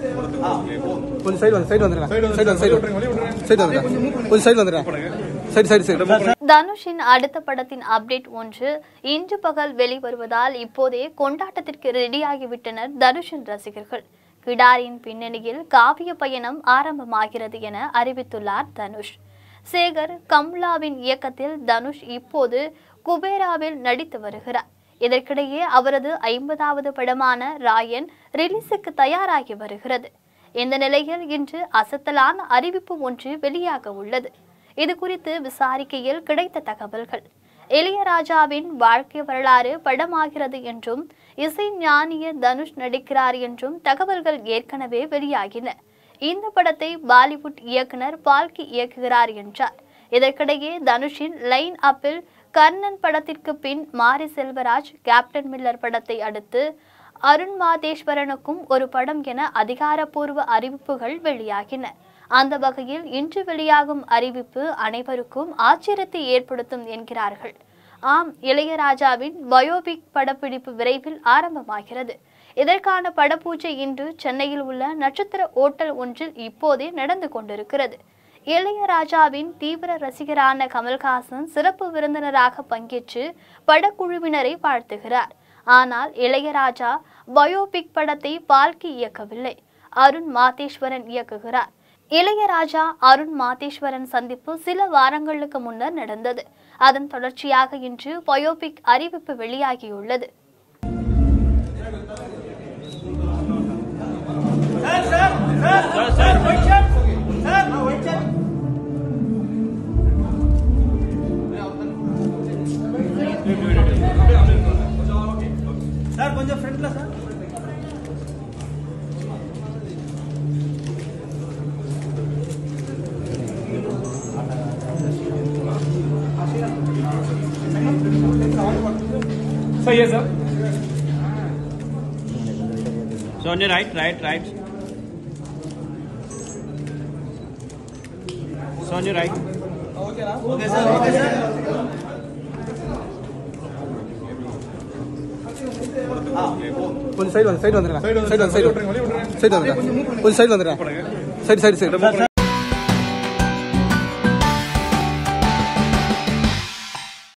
கொஞ்சம் சைடு வந்து சைடு வந்துடுங்க சைடு வந்து சைடு சைடு வந்துடுங்க கொஞ்சம் சைடு வந்துடுங்க சைடு சைடு சைடு தனுஷின் அடுத்த படத்தின் அப்டேட் ஒன்று இன்று பகல் வெளிவருவதால் இப்போதே கொண்டாட்டத்திற்கு ரெடியாகிவிட்டனர் தனுஷின் ரசிகர்கள் கிடாரின் பின்னணியில் காவிய பயணம் ஆரம்பமாகிறது என அறிவித்துள்ளார் தனுஷ் சேகர் கம்லாவின் இயக்கத்தில் தனுஷ் இப்போது குபேராவில் நடித்து வருகிறார் இதற்கிடையே அவரது ஐம்பதாவது படமான ராயன் ரிலீஸுக்கு தயாராகி வருகிறது இந்த நிலையில் இன்று அசத்தலான அறிவிப்பு ஒன்று வெளியாக உள்ளது இது குறித்து விசாரிக்கையில் கிடைத்த தகவல்கள் இளையராஜாவின் வாழ்க்கை வரலாறு படமாகிறது என்றும் இசை ஞானிய தனுஷ் நடிக்கிறார் என்றும் தகவல்கள் ஏற்கனவே வெளியாகின இந்த படத்தை பாலிவுட் இயக்குனர் பால்கி இயக்குகிறார் என்றார் இதற்கிடையே தனுஷின் லைன் அப்பில் கர்ணன் படத்திற்கு பின் மாரி செல்வராஜ் கேப்டன் மில்லர் படத்தை அடுத்து அருண் மாதேஸ்வரனுக்கும் ஒரு படம் என அதிகாரப்பூர்வ அறிவிப்புகள் வெளியாகின அந்த வகையில் இன்று வெளியாகும் அறிவிப்பு அனைவருக்கும் ஆச்சரியத்தை ஏற்படுத்தும் என்கிறார்கள் ஆம் இளையராஜாவின் பயோபிக் படப்பிடிப்பு விரைவில் ஆரம்பமாகிறது இதற்கான படப்பூஜை இன்று சென்னையில் உள்ள நட்சத்திர ஓட்டல் ஒன்றில் இப்போதே நடந்து கொண்டிருக்கிறது இளையராஜாவின் தீவிர ரசிகரான கமல்ஹாசன் சிறப்பு விருந்தினராக பங்கேற்று படக்குழுவினரை வாழ்த்துகிறார் ஆனால் இளையராஜா பயோபிக் படத்தை பால்கி இயக்கவில்லை அருண் மாதேஸ்வரன் இயக்குகிறார் இளையராஜா அருண் மாதேஸ்வரன் சந்திப்பு சில வாரங்களுக்கு முன்னர் நடந்தது அதன் தொடர்ச்சியாக இன்று பயோபிக் அறிவிப்பு வெளியாகியுள்ளது சார் கொஞ்சம் ஃப்ரண்ட்ல sir Sir, yes, sir. So on your right, right, right. So on your right. Okay sir okay sir கொஞ்சம் சைடு வந்து சைடு வந்துடுங்க சைடு வந்து சைடு சைடு வந்துடுங்க கொஞ்சம் சைடு வந்துடுங்க சைடு சைடு சைடு